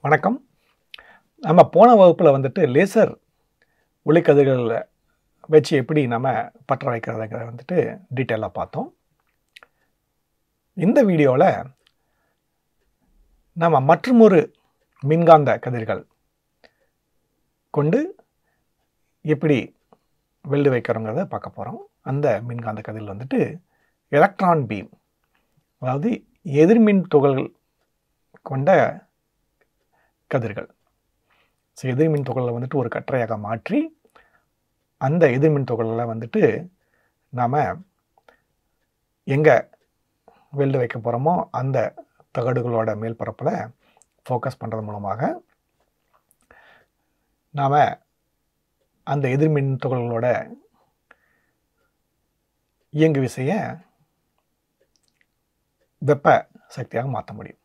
வணக்கம் நம்ம போன வகுப்பில் வந்துட்டு லேசர் ஒளிக்கதிர்களில் வச்சு எப்படி நம்ம பற்ற வைக்கிறதுங்கிறத வந்துட்டு டீட்டெயிலாக பார்த்தோம் இந்த வீடியோவில் நம்ம மற்றுமொரு மின்காந்த கதிர்கள் கொண்டு எப்படி வெல்டு வைக்கிறோங்கிறத பார்க்க போகிறோம் அந்த மின்காந்த கதிர் வந்துட்டு எலக்ட்ரான் பீம் அதாவது எதிர்மின் துகள்கள் கொண்ட கதிர்கள் ஸோ எதிர்மின் துகளை வந்துட்டு ஒரு கற்றையாக மாற்றி அந்த எதிர்மின் துகளை வந்துட்டு நாம் எங்கே வெல்டு வைக்க போகிறோமோ அந்த தகடுகளோட மேல் பரப்பில் ஃபோக்கஸ் பண்ணுறது மூலமாக நாம் அந்த எதிர்மின் துகள்களோட இயங்கு விசையை வெப்ப சக்தியாக மாற்ற முடியும்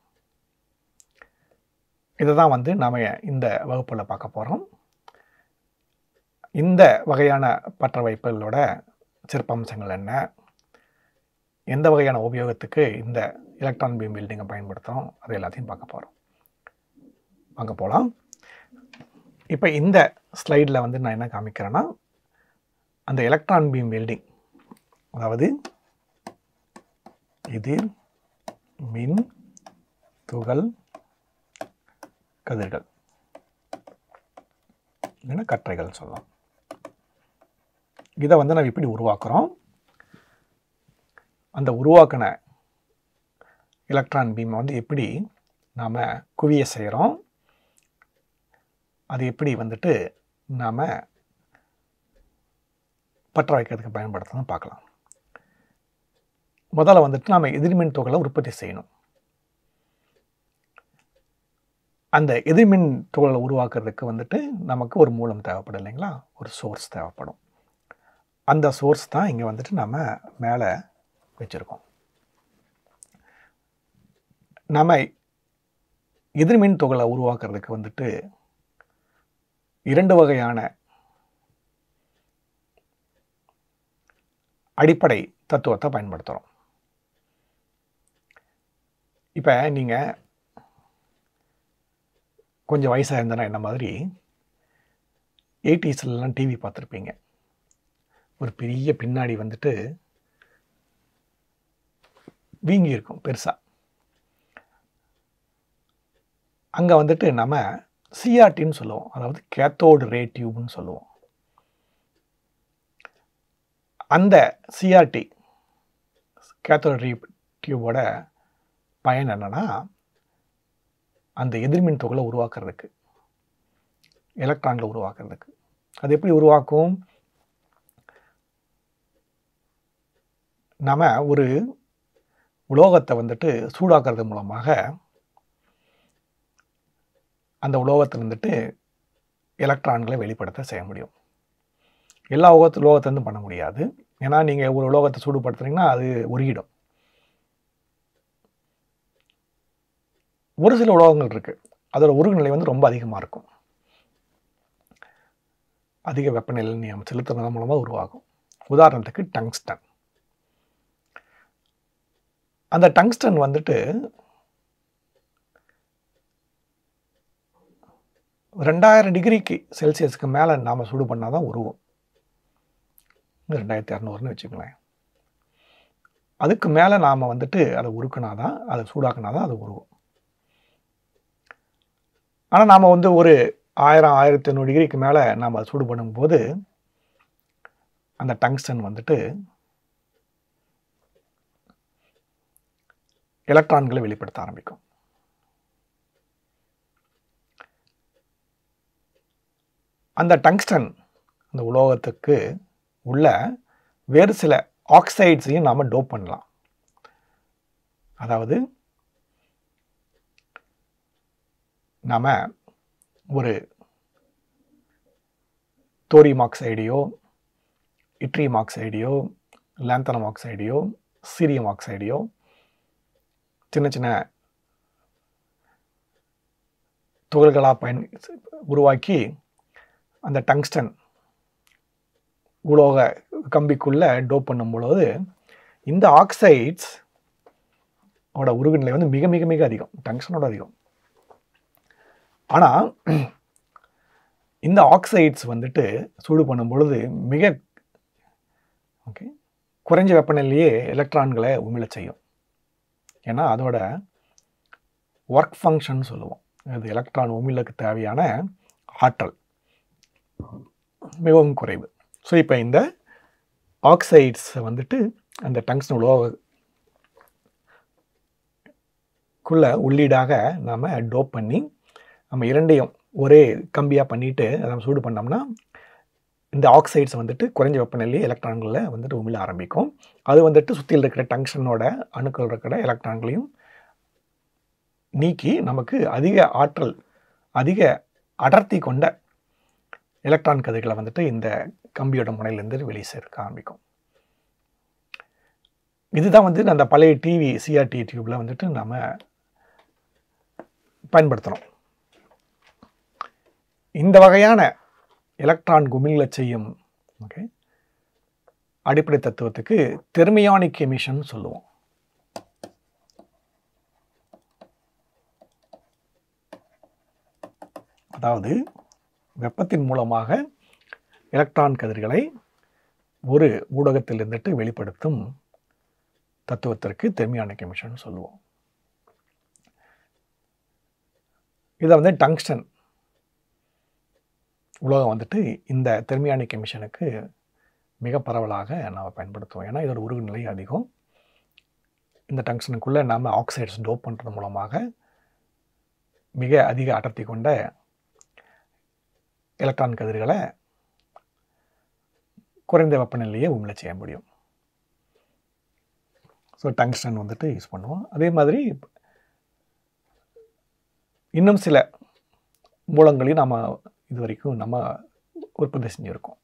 இதை தான் வந்து நாம் இந்த வகுப்பில் பார்க்க போகிறோம் இந்த வகையான பற்ற வைப்புகளோட சிறப்பம்சங்கள் என்ன எந்த வகையான உபயோகத்துக்கு இந்த எலக்ட்ரான் பீம் வெல்டிங்கை பயன்படுத்துகிறோம் அது எல்லாத்தையும் பார்க்க போகிறோம் வாங்க போகலாம் இப்போ இந்த ஸ்லைடில் வந்து நான் என்ன காமிக்கிறேன்னா அந்த எலக்ட்ரான் பீம் வெல்டிங் அதாவது இது மின் துகள் கதிர்கள் இல்லைன்னா கற்றைகள் சொல்லலாம் இதை வந்து நம்ம எப்படி உருவாக்குறோம் அந்த உருவாக்கின எலக்ட்ரான் பீமை வந்து எப்படி நாம் குவிய செய்கிறோம் அது எப்படி வந்துட்டு நாம் பற்ற வைக்கிறதுக்கு பயன்படுத்தணும் பார்க்கலாம் முதல்ல வந்துட்டு நாம் எதிர்மின் துகளை உற்பத்தி செய்யணும் அந்த எதிர்மின் துகளை உருவாக்குறதுக்கு வந்துட்டு நமக்கு ஒரு மூலம் தேவைப்படும் இல்லைங்களா ஒரு சோர்ஸ் தேவைப்படும் அந்த சோர்ஸ் தான் இங்கே வந்துட்டு நம்ம மேலே வச்சுருக்கோம் நம்ம எதிர்மின் துகளை உருவாக்குறதுக்கு வந்துட்டு இரண்டு வகையான அடிப்படை தத்துவத்தை பயன்படுத்துகிறோம் இப்போ நீங்கள் கொஞ்சம் வயசாக இருந்தனா என்ன மாதிரி எயிட்டிஸ்லாம் டிவி பார்த்துருப்பீங்க ஒரு பெரிய பின்னாடி வந்துட்டு வீங்கி இருக்கும் பெருசாக அங்கே வந்துட்டு நம்ம சிஆர்டின்னு சொல்லுவோம் அதாவது கேத்தோடு ரே டியூப்னு சொல்லுவோம் அந்த சிஆர்டி கேத்தோடு ரே டியூபோட பயன் என்னென்னா அந்த எதிர்மின் துகளை உருவாக்குறதுக்கு எலக்ட்ரான்களை உருவாக்குறதுக்கு அது எப்படி உருவாக்கும் நம்ம ஒரு உலோகத்தை வந்துட்டு சூடாக்குறது மூலமாக அந்த உலோகத்தில் வந்துட்டு எலக்ட்ரான்களை வெளிப்படுத்த செய்ய முடியும் எல்லா உலோகத்து உலோகத்திலேருந்து பண்ண முடியாது ஏன்னா நீங்கள் ஒரு உலோகத்தை சூடுபடுத்துறீங்கன்னா அது உருகிடும் ஒரு சில உலோகங்கள் இருக்குது அதோட உருகுநிலை வந்து ரொம்ப அதிகமாக இருக்கும் அதிக வெப்பநிலை நம்ம செலுத்துறது மூலமாக உருவாகும் உதாரணத்துக்கு டங்ஸ்டன் அந்த டங்ஸ்டன் வந்துட்டு ரெண்டாயிரம் டிகிரிக்கு செல்சியஸ்க்கு மேலே நாம் சூடு பண்ணால் தான் உருவும் ரெண்டாயிரத்தி இரநூறுன்னு வச்சுக்கலேன் அதுக்கு மேலே நாம் வந்துட்டு அதை உருக்குனா தான் அதை சூடாக்குனா தான் அது உருவும் ஆனால் நாம் வந்து ஒரு ஆயிரம் ஆயிரத்தி ஐநூறு டிகிரிக்கு மேலே நாம் அதை சூடு பண்ணும்போது அந்த டங்ஸ்டன் வந்துட்டு எலக்ட்ரான்களை வெளிப்படுத்த ஆரம்பிக்கும் அந்த டங்ஸ்டன் அந்த உலோகத்துக்கு உள்ள வேறு சில ஆக்சைட்ஸையும் நாம் டோப் பண்ணலாம் அதாவது நாம் ஒரு தோரியம் ஆக்சைடையோ இட்ரியம் ஆக்சைடையோ லேந்தனம் ஆக்சைடையோ சீரியம் ஆக்சைடையோ சின்ன சின்ன துகள்களாக பயன் உருவாக்கி அந்த டங்ஸ்டன் உலோக கம்பிக்குள்ளே டோப் பண்ணும் பொழுது இந்த ஆக்சைட்ஸ் ஓட உருகுநிலை வந்து மிக மிக மிக அதிகம் டங்ஸ்டனோட அதிகம் ஆனால் இந்த ஆக்சைட்ஸ் வந்துட்டு சூடு பண்ணும் பொழுது மிக ஓகே குறைஞ்ச வெப்பநிலையே எலக்ட்ரான்களை உமிழச் செய்யும் ஏன்னா அதோட ஒர்க் ஃபங்க்ஷன் சொல்லுவோம் அது எலக்ட்ரான் உமிழுக்கு தேவையான ஆற்றல் மிகவும் குறைவு ஸோ இப்போ இந்த ஆக்சைட்ஸ் வந்துட்டு அந்த டங்ஸ்டன் உலோக குள்ள உள்ளீடாக நாம் டோப் பண்ணி நம்ம இரண்டையும் ஒரே கம்பியாக பண்ணிட்டு அதை நம்ம சூடு பண்ணோம்னா இந்த ஆக்சைட்ஸ் வந்துட்டு குறைஞ்ச வெப்பநிலையே எலக்ட்ரான்களில் வந்துட்டு உமிழ ஆரம்பிக்கும் அது வந்துட்டு சுற்றியில் இருக்கிற டங்ஷனோட அணுக்கள் இருக்கிற எலக்ட்ரான்களையும் நீக்கி நமக்கு அதிக ஆற்றல் அதிக அடர்த்தி கொண்ட எலக்ட்ரான் கதிர்களை வந்துட்டு இந்த கம்பியோட முனையிலேருந்து வெளியே சேர்க்க ஆரம்பிக்கும் இதுதான் வந்து அந்த பழைய டிவி சிஆர்டி டியூப்ல வந்துட்டு நாம் பயன்படுத்துகிறோம் இந்த வகையான எலக்ட்ரான் குமிழ செய்யும் ஓகே அடிப்படை தத்துவத்துக்கு தெர்மியானிக் எமிஷன் சொல்லுவோம் அதாவது வெப்பத்தின் மூலமாக எலக்ட்ரான் கதிர்களை ஒரு ஊடகத்தில் இருந்துட்டு வெளிப்படுத்தும் தத்துவத்திற்கு தெர்மியானிக் எமிஷன் சொல்லுவோம் இதை வந்து டங்ஸ்டன் உலகம் வந்துட்டு இந்த தெர்மியானிக் எமிஷனுக்கு மிக பரவலாக நாம் பயன்படுத்துவோம் ஏன்னா இதோட உருகு நிலை அதிகம் இந்த டங்ஸ்டனுக்குள்ளே நாம் ஆக்சைட்ஸ் டோப் பண்ணுறது மூலமாக மிக அதிக அடர்த்தி கொண்ட எலக்ட்ரான் கதிர்களை குறைந்த வெப்பநிலையே உமிழ செய்ய முடியும் ஸோ டங்ஸ்டன் வந்துட்டு யூஸ் பண்ணுவோம் அதே மாதிரி இன்னும் சில மூலங்களையும் நம்ம இது வரைக்கும் நம்ம உற்பத்தி செஞ்சுருக்கோம்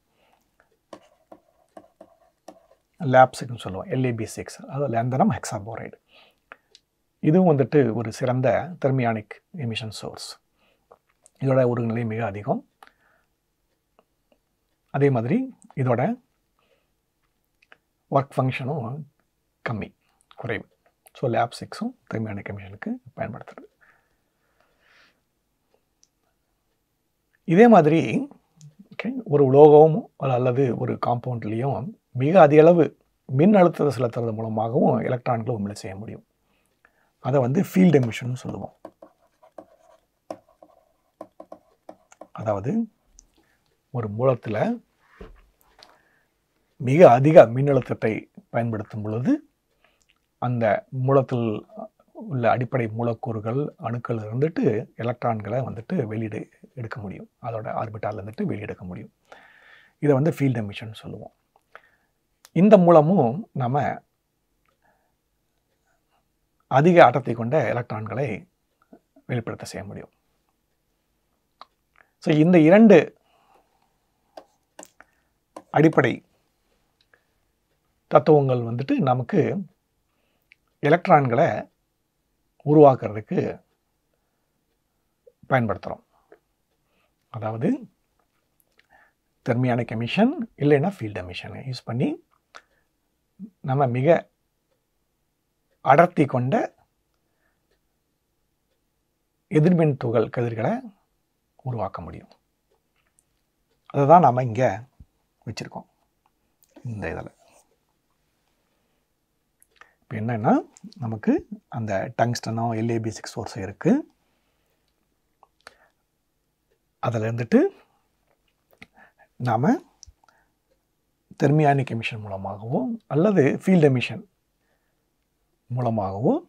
லேப்ஸுக்குன்னு சொல்லுவோம் எல்ஏபி சிக்ஸ் அது லேந்தனம் ஹெக்ஸாபோரைடு இதுவும் வந்துட்டு ஒரு சிறந்த தெர்மியானிக் எமிஷன் சோர்ஸ் இதோட உருகுநிலை மிக அதிகம் அதே மாதிரி இதோட ஒர்க் ஃபங்க்ஷனும் கம்மி குறைவு ஸோ லேப் சிக்ஸும் தெர்மியானிக் எமிஷனுக்கு பயன்படுத்துறது இதே மாதிரி ஓகே ஒரு உலோகம் அல்லது ஒரு காம்பவுண்ட்லேயும் மிக அதிக அளவு மின் அழுத்தத்தை செலுத்துறது மூலமாகவும் எலக்ட்ரான்களை உமிழ செய்ய முடியும் அதை வந்து ஃபீல்டு எமிஷன் சொல்லுவோம் அதாவது ஒரு மூலத்தில் மிக அதிக மின்னழுத்தத்தை பயன்படுத்தும் பொழுது அந்த மூலத்தில் உள்ள அடிப்படை மூலக்கூறுகள் அணுக்கள் இருந்துட்டு எலக்ட்ரான்களை வந்துட்டு வெளியிடு எடுக்க முடியும் அதோட ஆர்பிட்டால் இருந்துட்டு வெளியெடுக்க முடியும் இதை வந்து ஃபீல்டு எமிஷன் சொல்லுவோம் இந்த மூலமும் நம்ம அதிக அடர்த்தி கொண்ட எலக்ட்ரான்களை வெளிப்படுத்த செய்ய முடியும் ஸோ இந்த இரண்டு அடிப்படை தத்துவங்கள் வந்துட்டு நமக்கு எலக்ட்ரான்களை உருவாக்குறதுக்கு பயன்படுத்துகிறோம் அதாவது தெர்மியானிக் எமிஷன் இல்லைன்னா ஃபீல்டு எமிஷனை யூஸ் பண்ணி நம்ம மிக அடர்த்தி கொண்ட எதிர்மின் துகள் கதிர்களை உருவாக்க முடியும் அதை தான் நாம் இங்கே வச்சுருக்கோம் இந்த இதில் இப்போ என்னென்னா நமக்கு அந்த டங்ஸ்டனோ எல்ஏபி சிக்ஸ் சோர்ஸ் இருக்குது அதில் இருந்துட்டு நாம் தெர்மியானிக் எமிஷன் மூலமாகவோ அல்லது ஃபீல்டு எமிஷன் மூலமாகவோ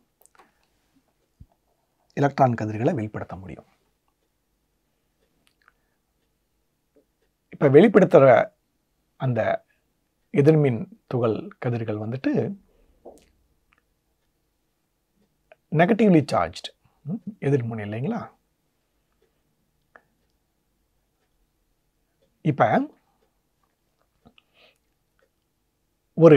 எலக்ட்ரான் கதிர்களை வெளிப்படுத்த முடியும் இப்போ வெளிப்படுத்துகிற அந்த எதிர்மின் துகள் கதிர்கள் வந்துட்டு நெகட்டிவ்லி சார்ஜ்டு எதிர்முனை இல்லைங்களா இப்போ ஒரு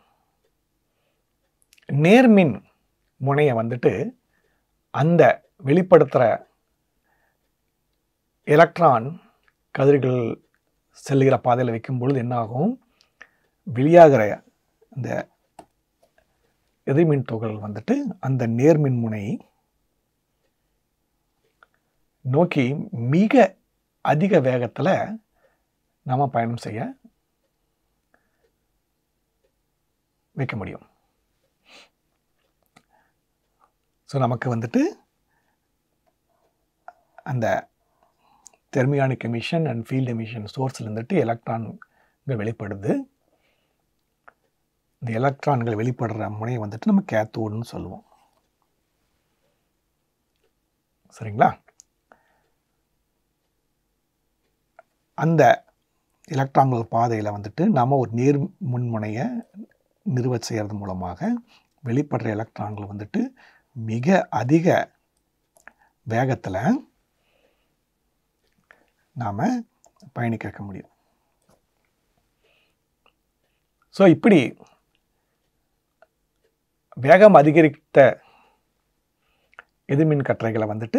நேர்மின் முனையை வந்துட்டு அந்த வெளிப்படுத்துகிற எலக்ட்ரான் கதிர்கள் செல்லுகிற பாதையில் வைக்கும் பொழுது என்ன ஆகும் வெளியாகிற இந்த எதிர்மின் துகள் வந்துட்டு அந்த நேர்மின் முனை நோக்கி மிக அதிக வேகத்தில் நம்ம பயணம் செய்ய வைக்க முடியும் ஸோ நமக்கு வந்துட்டு அந்த thermionic emission and field emission சோர்ஸில் இருந்துட்டு எலக்ட்ரான்கள் வெளிப்படுது இந்த எலக்ட்ரான்கள் வெளிப்படுற முனையை வந்துட்டு நம்ம கேத்தோடுன்னு சொல்லுவோம் சரிங்களா அந்த எலக்ட்ரான்கள் பாதையில் வந்துட்டு நாம் ஒரு நேர் முன்முனையை நிறுவ செய்கிறது மூலமாக வெளிப்படுற எலக்ட்ரான்கள் வந்துட்டு மிக அதிக வேகத்தில் நாம் பயணிக்க வைக்க முடியும் ஸோ இப்படி வேகம் அதிகரித்த எதிர்மின் கற்றைகளை வந்துட்டு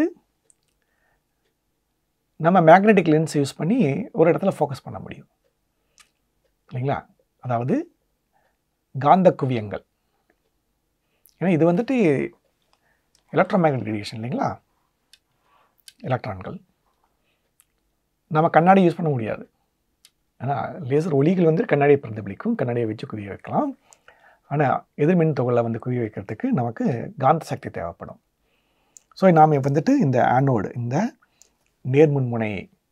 நம்ம மேக்னெட்டிக் லென்ஸ் யூஸ் பண்ணி ஒரு இடத்துல ஃபோக்கஸ் பண்ண முடியும் இல்லைங்களா அதாவது காந்த குவியங்கள் ஏன்னா இது வந்துட்டு எலக்ட்ரோ மேக்னெட்டிக் ரேடியேஷன் இல்லைங்களா எலக்ட்ரான்கள் நம்ம கண்ணாடி யூஸ் பண்ண முடியாது ஏன்னா லேசர் ஒளிகள் வந்து கண்ணாடியை பிரதிபலிக்கும் கண்ணாடியை வச்சு குவிய வைக்கலாம் ஆனால் எதிர்மின் துகளை வந்து குவிய வைக்கிறதுக்கு நமக்கு காந்த சக்தி தேவைப்படும் ஸோ நாம் வந்துட்டு இந்த ஆனோடு இந்த நேர்முன்முனை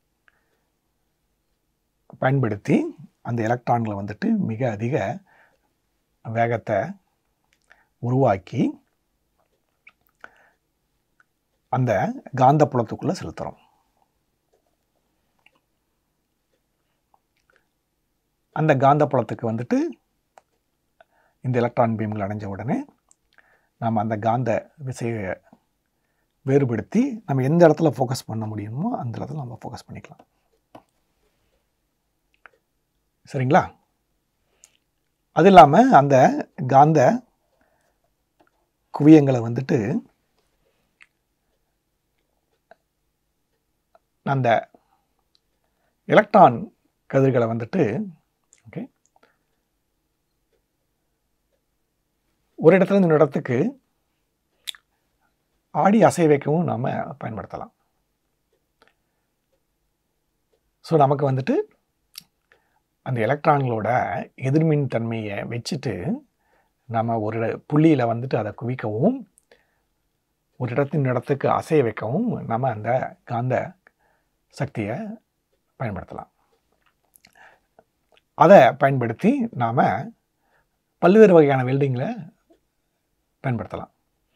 பயன்படுத்தி அந்த எலக்ட்ரான்களை வந்துட்டு மிக அதிக வேகத்தை உருவாக்கி அந்த காந்த புலத்துக்குள்ளே செலுத்துகிறோம் அந்த காந்த புலத்துக்கு வந்துட்டு இந்த எலக்ட்ரான் பீம்கள் அடைஞ்ச உடனே நாம் அந்த காந்த விசையை வேறுபடுத்தி நம்ம எந்த இடத்துல ஃபோக்கஸ் பண்ண முடியுமோ அந்த இடத்துல நம்ம ஃபோக்கஸ் பண்ணிக்கலாம் சரிங்களா அது இல்லாமல் அந்த காந்த குவியங்களை வந்துட்டு அந்த எலக்ட்ரான் கதிர்களை வந்துட்டு ஓகே ஒரு இடத்துல இருந்து இன்னொரு இடத்துக்கு ஆடி அசை வைக்கவும் நாம் பயன்படுத்தலாம் ஸோ நமக்கு வந்துட்டு அந்த எலக்ட்ரான்களோட எதிர்மின் தன்மையை வச்சுட்டு நம்ம ஒரு புள்ளியில் வந்துட்டு அதை குவிக்கவும் ஒரு இடத்தின் இடத்துக்கு அசைய வைக்கவும் நம்ம அந்த காந்த சக்தியை பயன்படுத்தலாம் அதை பயன்படுத்தி நாம் பல்வேறு வகையான வெல்டிங்கில் பயன்படுத்தலாம்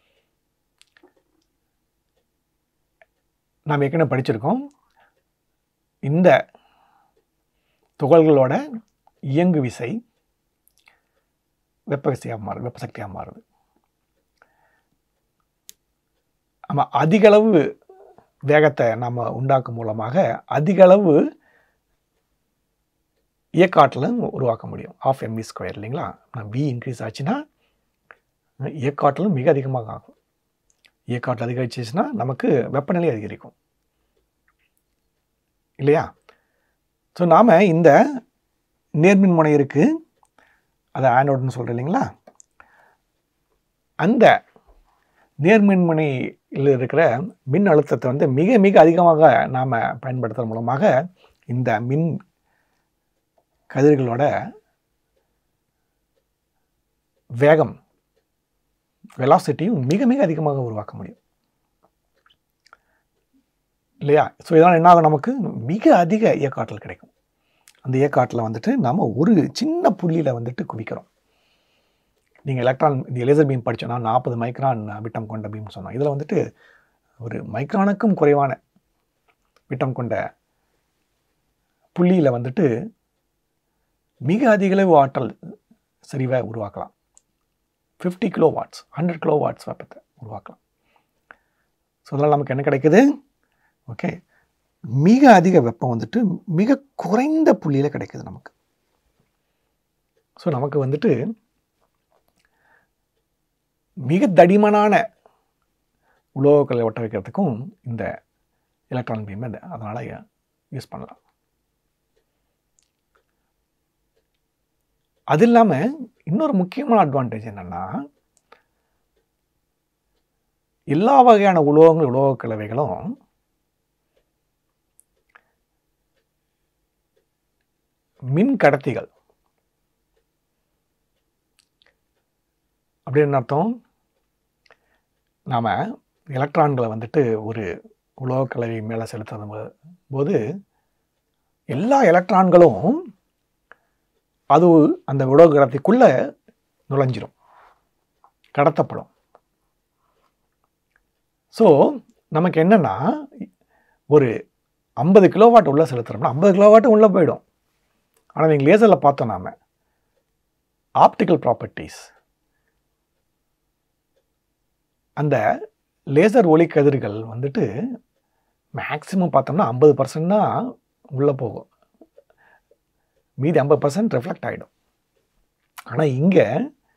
நாம் ஏற்கனவே படிச்சிருக்கோம் இந்த துகள்களோட இயங்கு விசை வெப்ப விசையாக மாறுது வெப்ப சக்தியாக மாறுது ஆமாம் அதிகளவு வேகத்தை நம்ம உண்டாக்கும் மூலமாக அதிகளவு இயக்காற்றலும் உருவாக்க முடியும் ஆஃப் எம்வி ஸ்கொயர் இல்லைங்களா நான் வி இன்க்ரீஸ் ஆச்சுன்னா இயக்காற்றலும் மிக அதிகமாக ஆகும் இயக்காற்றல் அதிகரிச்சிச்சுன்னா நமக்கு வெப்பநிலை அதிகரிக்கும் இல்லையா ஸோ நாம் இந்த நேர்மின் முனை இருக்குது அதை ஆனோடுன்னு சொல்கிறேன் இல்லைங்களா அந்த நேர்மின்முனையில் இருக்கிற மின் அழுத்தத்தை வந்து மிக மிக அதிகமாக நாம் பயன்படுத்துறது மூலமாக இந்த மின் கதிர்களோட வேகம் வெலாசிட்டியும் மிக மிக அதிகமாக உருவாக்க முடியும் இல்லையா ஸோ இதனால் என்ன ஆகும் நமக்கு மிக அதிக இயக்காற்றல் கிடைக்கும் அந்த இயக்காற்றலை வந்துட்டு நம்ம ஒரு சின்ன புள்ளியில் வந்துட்டு குவிக்கிறோம் நீங்கள் எலக்ட்ரான் இந்த லேசர் பீம் படித்தோன்னா நாற்பது மைக்ரான் விட்டம் கொண்ட பீம் சொன்னோம் இதில் வந்துட்டு ஒரு மைக்ரானுக்கும் குறைவான விட்டம் கொண்ட புள்ளியில் வந்துட்டு மிக அதிகளவு ஆற்றல் செறிவை உருவாக்கலாம் fifty kilowatts hundred kilowatts வெப்பத்தை உருவாக்கலாம் ஸோ அதனால் நமக்கு என்ன கிடைக்குது ஓகே மிக அதிக வெப்பம் வந்துட்டு மிக குறைந்த புள்ளியில் கிடைக்குது நமக்கு ஸோ நமக்கு வந்துட்டு மிக தடிமனான உலோகங்களை ஒட்ட வைக்கிறதுக்கும் இந்த எலக்ட்ரான் பீம் அதனால் யூஸ் பண்ணலாம் அது இல்லாமல் இன்னொரு முக்கியமான அட்வான்டேஜ் என்னென்னா எல்லா வகையான உலோகங்கள் உலோக கலவைகளும் மின் கடத்திகள் அப்படின்னு அர்த்தம் நாம் எலக்ட்ரான்களை வந்துட்டு ஒரு உலோக கலவை மேலே செலுத்தும் போ- போது எல்லா எலக்ட்ரான்களும் அது அந்த உலோக கடத்திக்குள்ளே நுழைஞ்சிரும் கடத்தப்படும் ஸோ நமக்கு என்னன்னா ஒரு ஐம்பது கிலோவாட் உள்ளே செலுத்துறோம்னா ஐம்பது கிலோவாட்டும் உள்ளே போயிடும் ஆனால் நீங்கள் லேசரில் பார்த்தோம் நாம ஆப்டிக்கல் ப்ராப்பர்ட்டிஸ் அந்த லேசர் ஒளி கதிர்கள் வந்துட்டு மேக்ஸிமம் பார்த்தோம்னா ஐம்பது பர்சன்ட் தான் உள்ளே போகும் மீதி ஐம்பது பர்சன்ட் ரிஃப்ளெக்ட் ஆகிடும் ஆனால் இங்கே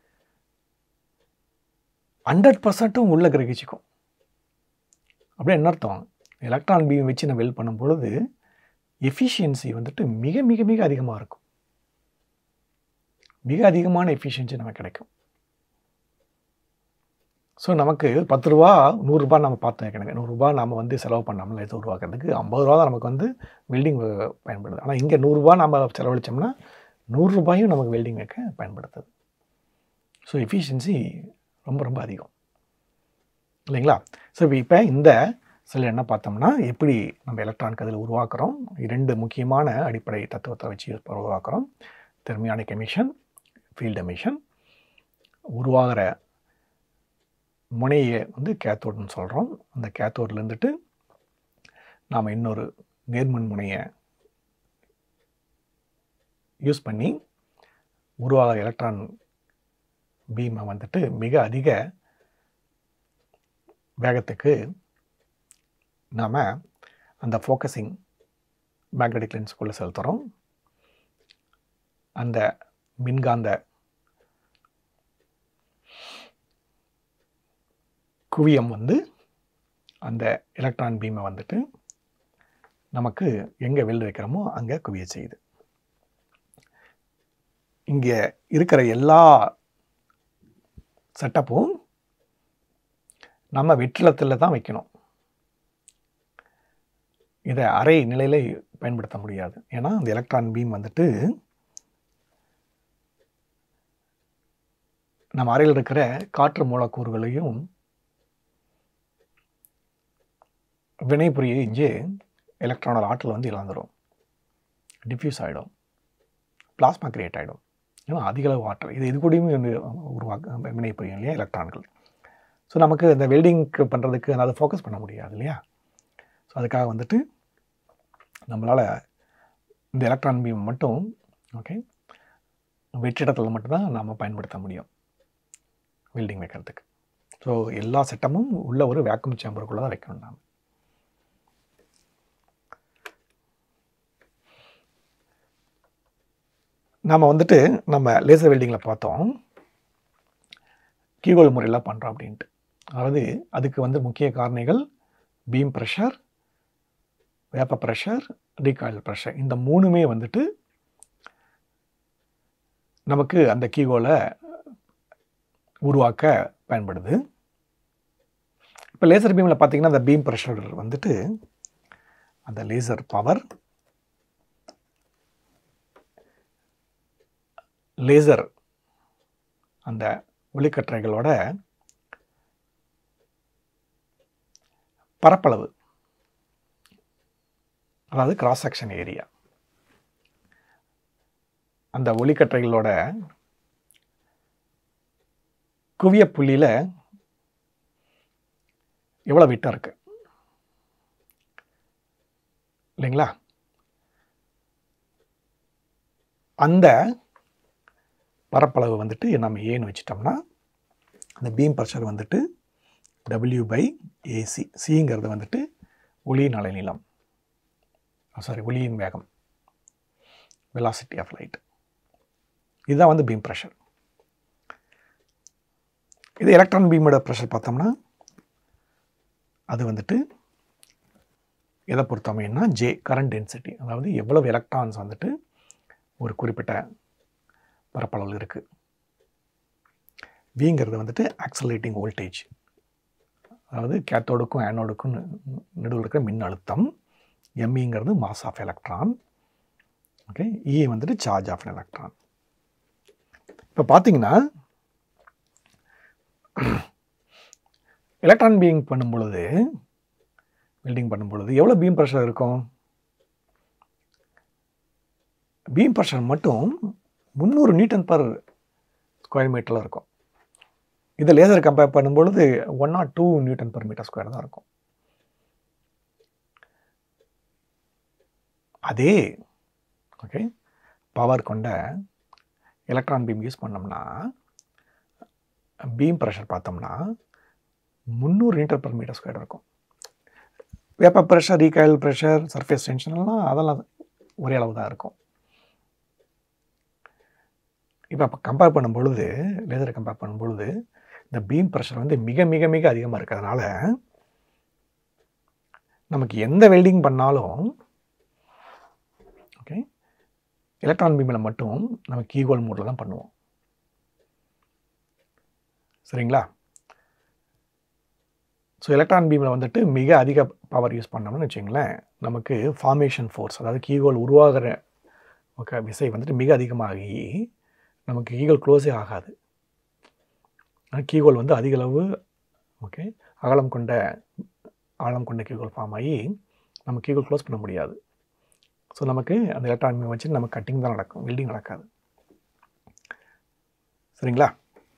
ஹண்ட்ரட் பர்சன்ட்டும் உள்ளே கிரகிச்சிக்கும் அப்படியே என்ன அர்த்தம் எலக்ட்ரான் பீம் வச்சு நம்ம வெல் பண்ணும் பொழுது எஃபிஷியன்சி வந்துட்டு மிக மிக மிக அதிகமாக இருக்கும் மிக அதிகமான எஃபிஷியன்சி நமக்கு கிடைக்கும் ஸோ நமக்கு பத்து ரூபா நூறுரூபா நம்ம பார்த்தோம் ஏற்கனவே நூறுரூபா நம்ம வந்து செலவு பண்ணாமல் இது உருவாக்குறதுக்கு ஐம்பது ரூபா தான் நமக்கு வந்து வெல்டிங் பயன்படுது ஆனால் இங்கே நூறுரூபா நம்ம செலவழிச்சோம்னா நூறுரூபாயும் நமக்கு வெல்டிங் வைக்க பயன்படுத்துது ஸோ எஃபிஷியன்சி ரொம்ப ரொம்ப அதிகம் இல்லைங்களா ஸோ இப்போ இந்த சில என்ன பார்த்தோம்னா எப்படி நம்ம எலக்ட்ரான் கதில் உருவாக்குறோம் இரண்டு முக்கியமான அடிப்படை தத்துவத்தை வச்சு உருவாக்குறோம் தெர்மியானிக் எமிஷன் ஃபீல்டு எமிஷன் உருவாகிற முனையை வந்து கேத்தோடுன்னு சொல்கிறோம் அந்த கேத்தோடில் இருந்துட்டு நாம் இன்னொரு நேர்மின் முனையை யூஸ் பண்ணி உருவாகிற எலக்ட்ரான் பீமை வந்துட்டு மிக அதிக வேகத்துக்கு நாம் அந்த ஃபோக்கஸிங் மேக்னெட்டிக் லென்ஸ்குள்ளே செலுத்துகிறோம் அந்த மின்காந்த குவியம் வந்து அந்த எலக்ட்ரான் பீமை வந்துட்டு நமக்கு எங்கே வெளில வைக்கிறோமோ அங்கே குவிய செய்யுது இங்கே இருக்கிற எல்லா செட்டப்பும் நம்ம வெற்றிடத்தில் தான் வைக்கணும் இதை அரை நிலையில் பயன்படுத்த முடியாது ஏன்னா அந்த எலக்ட்ரான் பீம் வந்துட்டு நம்ம அறையில் இருக்கிற காற்று மூலக்கூறுகளையும் வினைபுரிஞ்சு எலக்ட்ரானோட ஆற்றல் வந்து இழந்துடும் டிஃப்யூஸ் ஆகிடும் பிளாஸ்மா கிரியேட் ஆகிடும் ஏன்னா அதிக அளவு ஆற்றல் இது இது கூடயுமே வந்து உருவாக்க வினைபுரியும் இல்லையா எலக்ட்ரான்கள் ஸோ நமக்கு இந்த வெல்டிங்க்கு பண்ணுறதுக்கு அதை ஃபோக்கஸ் பண்ண முடியாது இல்லையா ஸோ அதுக்காக வந்துட்டு நம்மளால் இந்த எலக்ட்ரான் பீம் மட்டும் ஓகே வெற்றிடத்தில் மட்டும்தான் நம்ம பயன்படுத்த முடியும் வெல்டிங் வைக்கிறதுக்கு ஸோ எல்லா செட்டமும் உள்ள ஒரு வேக்யூம் சேம்பருக்குள்ளே தான் வைக்கணும் நாம் நாம் வந்துட்டு நம்ம லேசர் வெல்டிங்கில் பார்த்தோம் கீகோல் முறையில் பண்ணுறோம் அப்படின்ட்டு அதாவது அதுக்கு வந்து முக்கிய காரணிகள் beam pressure vapour pressure recoil pressure இந்த மூணுமே வந்துட்டு நமக்கு அந்த கீகோலை உருவாக்க பயன்படுது இப்போ லேசர் பீமில் பார்த்தீங்கன்னா அந்த பீம் ப்ரெஷர் வந்துட்டு அந்த லேசர் பவர் லேசர் அந்த ஒளிக்கற்றைகளோட பரப்பளவு அதாவது கிராஸ் செக்ஷன் ஏரியா அந்த ஒளிக்கற்றைகளோட குவிய புள்ளியில் எவ்வளோ விட்டம் இருக்கு இல்லைங்களா அந்த பரப்பளவு வந்துட்டு நம்ம ஏன்னு வச்சிட்டோம்னா அந்த பீம் ப்ரெஷர் வந்துட்டு டபிள்யூ பை ஏசி சிங்கிறது வந்துட்டு ஒளியின் அலைநீளம் சாரி ஒளியின் வேகம் வெலாசிட்டி ஆஃப் லைட் இதுதான் வந்து பீம் ப்ரெஷர் இது எலக்ட்ரான் பீமோட ப்ரெஷர் பார்த்தோம்னா அது வந்துட்டு எதை பொறுத்தமைன்னா ஜே கரண்ட் டென்சிட்டி அதாவது எவ்வளவு எலக்ட்ரான்ஸ் வந்துட்டு ஒரு குறிப்பிட்ட பரப்பளவில் இருக்குது விங்கிறது வந்துட்டு ஆக்சலேட்டிங் வோல்டேஜ் அதாவது கேத்தோடுக்கும் ஆனோடுக்கும் நடுவில் இருக்கிற மின் அழுத்தம் எம்இங்கிறது mass of electron okay e வந்துட்டு சார்ஜ் ஆஃப் எலக்ட்ரான் இப்போ பார்த்தீங்கன்னா எலக்ட்ரான் பீயிங் பண்ணும் பொழுது வெல்டிங் பண்ணும் பொழுது எவ்வளோ பீம் ப்ரெஷர் இருக்கும் பீம் ப்ரெஷர் மட்டும் முந்நூறு நியூட்டன் பர் ஸ்கொயர் மீட்டரில் இருக்கும் இதை லேசர் கம்பேர் பண்ணும்பொழுது one nought two newton per metre square தான் இருக்கும் அதே ஓகே பவர் கொண்ட எலக்ட்ரான் பீம் யூஸ் பண்ணோம்னா பீம் ப்ரெஷர் பார்த்தோம்னா முந்நூறு மீட்டர் பர் மீட்டர் ஸ்கொயர் இருக்கும் vapour pressure recoil pressure surface டென்ஷன்லாம் அதெல்லாம் ஒரே அளவு தான் இருக்கும் இப்போ கம்பேர் பண்ணும் பொழுது லேசரை கம்பேர் பண்ணும் பொழுது இந்த பீம் ப்ரெஷர் வந்து மிக மிக மிக அதிகமாக இருக்கிறதுனால நமக்கு எந்த வெல்டிங் பண்ணாலும் ஓகே எலக்ட்ரான் பீமில் மட்டும் நம்ம கீகோல் மோடில் தான் பண்ணுவோம் சரிங்களா ஸோ எலக்ட்ரான் பீமில் வந்துட்டு மிக அதிக பவர் யூஸ் பண்ணோம்னு வச்சுங்களேன் நமக்கு ஃபார்மேஷன் ஃபோர்ஸ் அதாவது கீகோல் உருவாகிற ஓகே விசை வந்துட்டு மிக அதிகமாகி நமக்கு கீகோல் க்ளோஸே ஆகாது கீகோல் வந்து அதிக அளவு ஓகே அகலம் கொண்ட ஆழம் கொண்ட கீகோல் ஃபார்ம் ஆகி நம்ம கீகோல் க்ளோஸ் பண்ண முடியாது ஸோ நமக்கு அந்த எலக்ட்ரான் பீம் வச்சு நமக்கு கட்டிங் தான் நடக்கும் வெல்டிங் நடக்காது சரிங்களா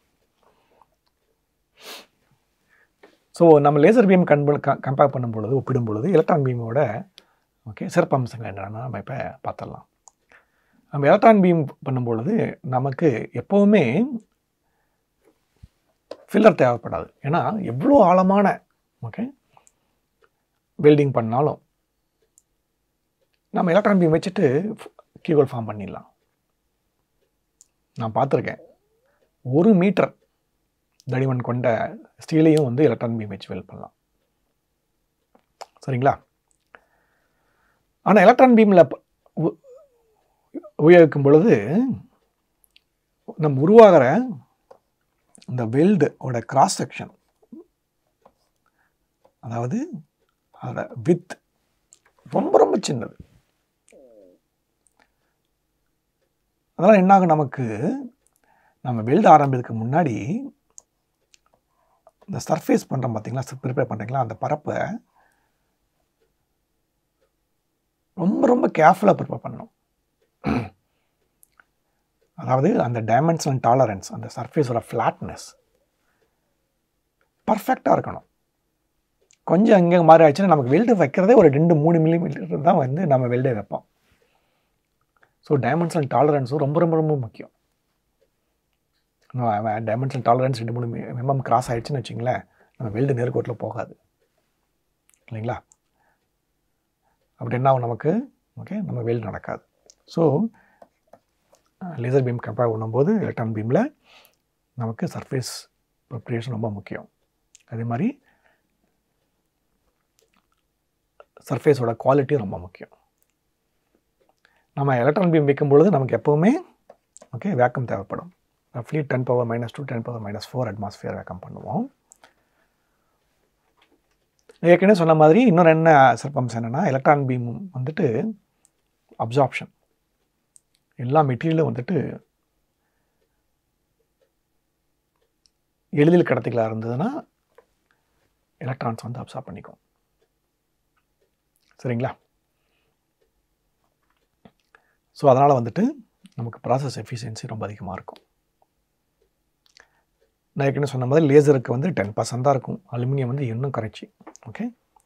ஸோ நம்ம லேசர் பீம் கன்ப கம்பேர் பண்ணும் பொழுது ஒப்பிடும் பொழுது எலக்ட்ரான் பீமோட ஓகே சிறப்பம்சங்கள் என்னென்னா நம்ம இப்போ பார்த்துடலாம் நம்ம எலக்ட்ரான் பீம் பண்ணும் பொழுது நமக்கு எப்போவுமே ஃபில்லர் தேவைப்படாது ஏன்னா எவ்வளோ ஆழமான ஓகே வெல்டிங் பண்ணாலும் நம்ம எலக்ட்ரான் பீம் வச்சுட்டு கீகோல் ஃபார்ம் பண்ணிடலாம் நான் பார்த்துருக்கேன் ஒரு மீட்டர் தடிமன் கொண்ட ஸ்டீலையும் வந்து எலக்ட்ரான் பீம் வச்சு வெல் பண்ணலாம் சரிங்களா ஆனால் எலக்ட்ரான் பீமில் உபயோகிக்கும் பொழுது நம்ம உருவாகிற இந்த வெல்டோட கிராஸ் செக்ஷன் அதாவது அதோட வித் ரொம்ப ரொம்ப சின்னது அதனால் என்னாகும் நமக்கு நம்ம வெல்டு ஆரம்பிக்கிறதுக்கு முன்னாடி இந்த சர்ஃபேஸ் பண்ணுறோம் பார்த்தீங்களா ப்ரிப்பேர் பண்ணுறீங்களா அந்த பரப்பை ரொம்ப ரொம்ப கேர்ஃபுல்லாக ப்ரிப்பேர் பண்ணணும் அதாவது அந்த டைமென்ஷனல் டாலரன்ஸ் அந்த சர்ஃபேஸோட ஃப்ளாட்னஸ் பர்ஃபெக்டாக இருக்கணும் கொஞ்சம் அங்கே மாறி ஆச்சுன்னா நமக்கு வெல்டு வைக்கிறதே ஒரு ரெண்டு மூணு மில்லிமீட்டர் தான் வந்து நம்ம வெல்டே வைப்போம் ஸோ டைமென்ஷனல் டாலரன்ஸும் ரொம்ப ரொம்ப ரொம்ப முக்கியம் டைமென்ஷனல் டாலரன்ஸ் ரெண்டு மூணு எம்எம் கிராஸ் ஆகிடுச்சுன்னு வச்சிங்களேன் நம்ம வெல்டு நேர்கோட்டில் போகாது இல்லைங்களா அப்படி என்ன ஆகும் நமக்கு ஓகே நம்ம வெல்டு நடக்காது ஸோ லேசர் பீம் கம்பேர் பண்ணும்போது எலக்ட்ரான் பீமில் நமக்கு சர்ஃபேஸ் ப்ரிப்ரேஷன் ரொம்ப முக்கியம் அதே மாதிரி சர்ஃபேஸோட குவாலிட்டி ரொம்ப முக்கியம் நம்ம எலக்ட்ரான் பீம் வைக்கும் பொழுது நமக்கு எப்போவுமே ஓகே வேக்கம் தேவைப்படும் ரஃப்லி ten power minus two ten power minus four atmosphere vacuum பண்ணுவோம் ஏற்கனவே சொன்ன மாதிரி இன்னொரு என்ன சிறப்பம்சம் என்னென்னா எலக்ட்ரான் பீம் வந்துட்டு அப்சார்ப்ஷன் எல்லா மெட்டீரியலும் வந்துட்டு எளிதில் கடத்திகளாக இருந்ததுன்னா எலக்ட்ரான்ஸ் வந்து அப்சார்ப் பண்ணிக்கும் சரிங்களா ஸோ அதனால் வந்துட்டு நமக்கு ப்ராசஸ் எஃபிஷியன்சி ரொம்ப அதிகமாக இருக்கும் நான் ஏற்கனவே சொன்ன மாதிரி லேசருக்கு வந்து டென் பர்சன்ட் தான் இருக்கும் அலுமினியம் வந்து இன்னும் கரைச்சி ஓகே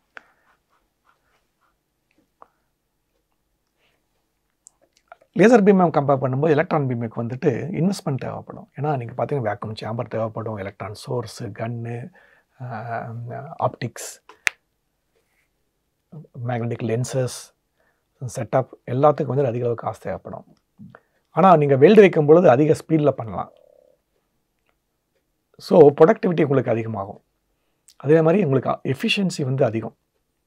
லேசர் பீமை கம்பேர் பண்ணும்போது எலக்ட்ரான் பீமுக்கு வந்துட்டு இன்வெஸ்ட்மெண்ட் தேவைப்படும் ஏன்னா நீங்கள் பார்த்தீங்கன்னா வேக்கம் சேம்பர் தேவைப்படும் electron source gun optics magnetic lenses setup எல்லாத்துக்கும் வந்து அதிக அளவு காசு தேவைப்படும் ஆனால் நீங்கள் வெல்டு வைக்கும் பொழுது அதிக ஸ்பீடில் பண்ணலாம் ஸோ ப்ரொடக்டிவிட்டி உங்களுக்கு அதிகமாகும் அதே மாதிரி உங்களுக்கு எஃபிஷியன்சி வந்து அதிகம்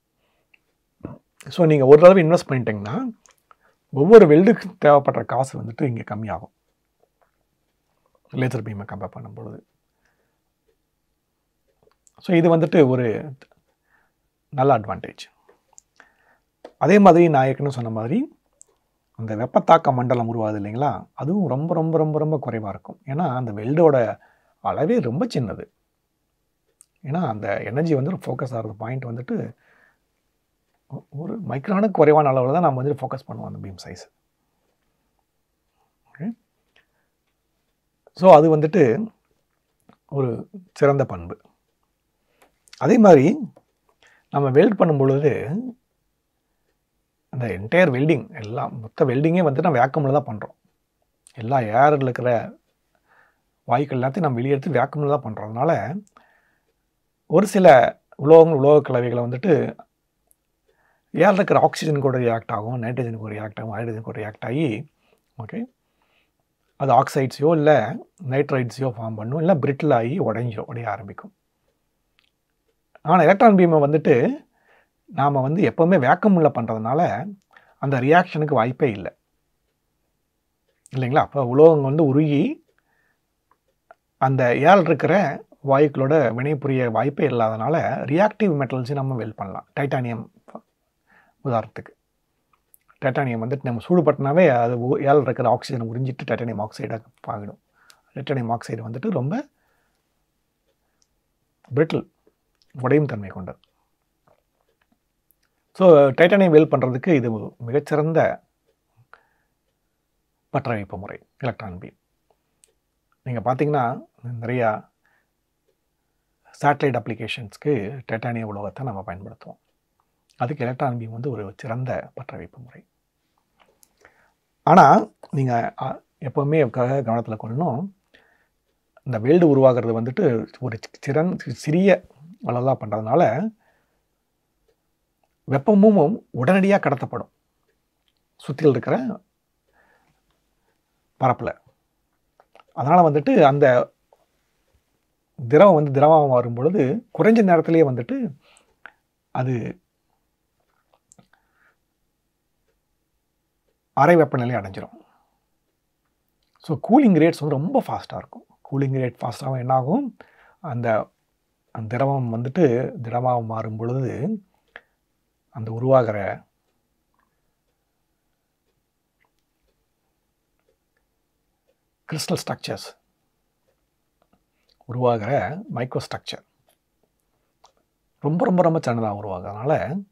ஸோ நீங்கள் ஒரு தடவை இன்வெஸ்ட் பண்ணிட்டீங்கன்னா ஒவ்வொரு வெல்டுக்கு தேவைப்படுற காசு வந்துட்டு இங்கே கம்மியாகும் லேசர் பீமை கம்பேர் பண்ணும் பொழுது ஸோ இது வந்துட்டு ஒரு நல்ல அட்வான்டேஜ் அதே மாதிரி நான் ஏற்கனவே சொன்ன மாதிரி அந்த வெப்பத்தாக்க மண்டலம் உருவாகுது இல்லைங்களா அதுவும் ரொம்ப ரொம்ப ரொம்ப ரொம்ப குறைவாக இருக்கும் ஏன்னா அந்த வெல்டோட அளவே ரொம்ப சின்னது ஏன்னா அந்த எனர்ஜி வந்து ஃபோக்கஸ் ஆகிறது பாயிண்ட் வந்துட்டு ஒ- ஒரு மைக்ரானுக்கு குறைவான அளவில் தான் நம்ம வந்து ஃபோக்கஸ் பண்ணுவோம் அந்த பீம் சைஸ் ஓகே ஸோ அது வந்துட்டு ஒரு சிறந்த பண்பு அதே மாதிரி நம்ம வெல்ட் பண்ணும் பொழுது அந்த என்டையர் வெல்டிங் எல்லாம் மொத்த வெல்டிங்கே வந்துட்டு நம்ம வேக்கமில் தான் பண்ணுறோம் எல்லா ஏரில் இருக்கிற வாயுக்கள் எல்லாத்தையும் நம்ம வெளியெடுத்து வேக்கமில் தான் பண்ணுறோம் அதனால ஒரு சில உலோகங்கள் உலோக கலவைகளை வந்துட்டு ஏரில் இருக்கிற ஆக்சிஜன் கூட ரியாக்ட் ஆகும் நைட்ரஜன் கூட ரியாக்ட் ஆகும் ஹைட்ரஜன் கூட ரியாக்ட் ஆகி ஓகே அது ஆக்சைட்ஸையோ இல்லை நைட்ரைட்ஸையோ ஃபார்ம் பண்ணும் இல்லை பிரிட்டில் ஆகி உடைஞ்சிரும் உடைய ஆரம்பிக்கும் ஆனால் எலக்ட்ரான் பீமை வந்துட்டு நாம் வந்து எப்போவுமே வேக்கம் உள்ள பண்ணுறதுனால அந்த ரியாக்ஷனுக்கு வாய்ப்பே இல்லை இல்லைங்களா அப்போ உலோகம் வந்து உருகி அந்த ஏல் இருக்கிற வாயுக்களோட வினைபுரிய வாய்ப்பே இல்லாதனால ரியாக்டிவ் மெட்டல்ஸையும் நம்ம வெல் பண்ணலாம் டைட்டானியம் உதாரணத்துக்கு டைட்டானியம் வந்துட்டு நம்ம சூடுபட்டினாவே அது உ- ஏல் இருக்கிற ஆக்சிஜனை உறிஞ்சிட்டு டைட்டானியம் ஆக்சைடாக ஆகிடும் டைட்டானியம் ஆக்சைடு வந்துட்டு ரொம்ப பிரிட்டில் உடையும் தன்மை கொண்டது ஸோ டைட்டானியம் வெல் பண்ணுறதுக்கு இது மிகச்சிறந்த பற்ற வைப்பு முறை எலக்ட்ரான் பீம் நீங்கள் பார்த்தீங்கன்னா நிறையா சேட்டலைட் அப்ளிகேஷன்ஸ்க்கு டைட்டானிய உலோகத்தை நம்ம பயன்படுத்துவோம் அதுக்கு எலக்ட்ரான் பீம் வந்து ஒரு சிறந்த பற்ற வைப்பு முறை ஆனால் நீங்கள் எப்போவுமே க- கவனத்தில் கொள்ளணும் இந்த வெல்டு உருவாகிறது வந்துட்டு ஒரு சிறன் சிறிய அளவில் பண்ணுறதுனால வெப்பமும் உடனடியாக கடத்தப்படும் சுற்றியில் இருக்கிற பரப்பில் அதனால் வந்துட்டு அந்த திரவம் வந்து திரவம் வரும் பொழுது குறைஞ்ச நேரத்திலேயே வந்துட்டு அது அறை வெப்பநிலை அடைஞ்சிரும் ஸோ கூலிங் ரேட்ஸ் வந்து ரொம்ப ஃபாஸ்ட்டாக இருக்கும் கூலிங் ரேட் ஃபாஸ்ட்டாகவும் என்னாகும் அந்த அந்த திரவம் வந்துட்டு திரவமாக மாறும் பொழுது அந்த உருவாகிற கிறிஸ்டல் ஸ்ட்ரக்சர்ஸ் உருவாகிற மைக்ரோ ஸ்ட்ரக்சர் ரொம்ப ரொம்ப ரொம்ப சின்னதாக உருவாகிறதுனால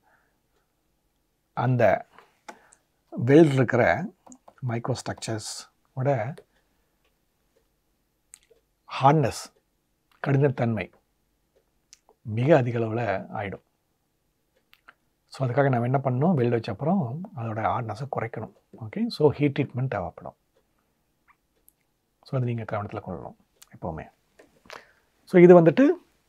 அந்த வெல்ட் இருக்கிற மைக்ரோ ஸ்ட்ரக்சர்ஸ் ஓட ஹார்ட்னஸ் கடினத்தன்மை மிக அதிக அளவில் ஆகிடும் ஸோ அதுக்காக நம்ம என்ன பண்ணணும் வெல்ட் வச்ச அப்புறம் அதோட ஹார்ட்னஸை குறைக்கணும் ஓகே ஸோ ஹீட் ட்ரீட்மெண்ட் தேவைப்படும் ஸோ அது நீங்கள் கவனத்தில் கொள்ளணும் எப்போவுமே ஸோ இது வந்துட்டு